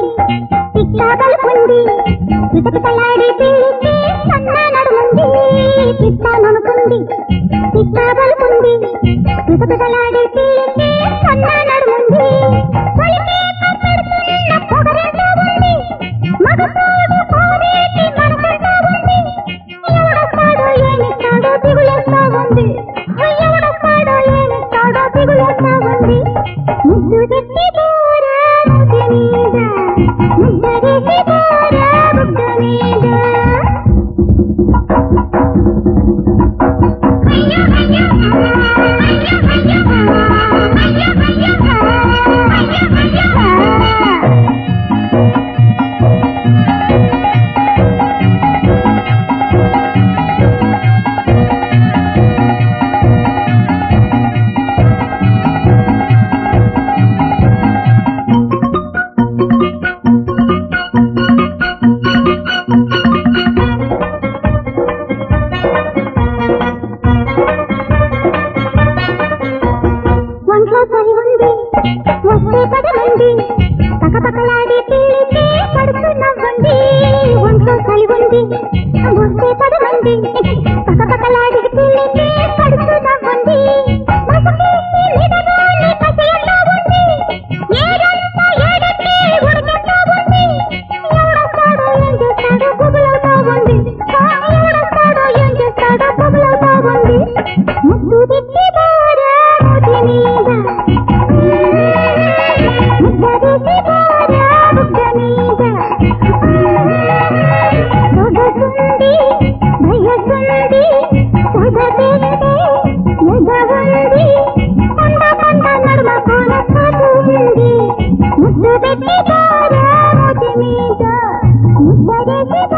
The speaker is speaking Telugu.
పిచ్చాగలుపుంది పిటపిటలాడి పిల్లికి సన్న నడుముంది పిచ్చాననుకుంది పిచ్చాగలుపుంది పిటపిటలాడి పిల్లికి సన్న నడుముంది కొలికే కప్పెడుతున్న పొగరెంతో ఉంది మగపోడు కోరేటి మనసంతా ఉంది ఎవడొస్తాడో ఏమిస్తాడో దిగులేస్తా ఉంది ఎవడొస్తాడో ఏమిస్తాడో దిగులేస్తా ఉంది ముద్దు తెచ్చి పోరా ముద్దు మీద ముద్దరేసి పోరా ముద్దు మీద అయ్యో అయ్యో అయ్యో అయ్యో అయ్యో అయ్యో అయ్యో అయ్యో ఒంట్లో చలి ఉంది వస్తే పదమంది పకపకలాడే పిల్లితే పడుతూ నవ్వండి ఒంట్లో చలి ఉంది వస్తే పదమంది పకపకలాడే పిల్లితే పడుతూ నవ్వండి మసకేసి నిడలోని పసియంలో ఉంది ఏడంతా ఏడెత్తి ఉడికెత్తా ఉంది ఎవడొస్తాడో ఏం చేస్తాడో గుబులవుతా ఉంది ఆ, ఎవడొస్తాడో ఏం చేస్తాడో గుబులవుతా ఉంది ముద్దు తెచ్చి పోరా ముద్దు మీద ముద్దరేసి పోరా ముద్ద మీద సొగసుంది భయసుంది సొగసెందే ఎదవుంది కొండ కొండ నడుమ కోన ఉంది ముద్దు పెట్టి పోరా ముద్దు మీద ముద్దరేసి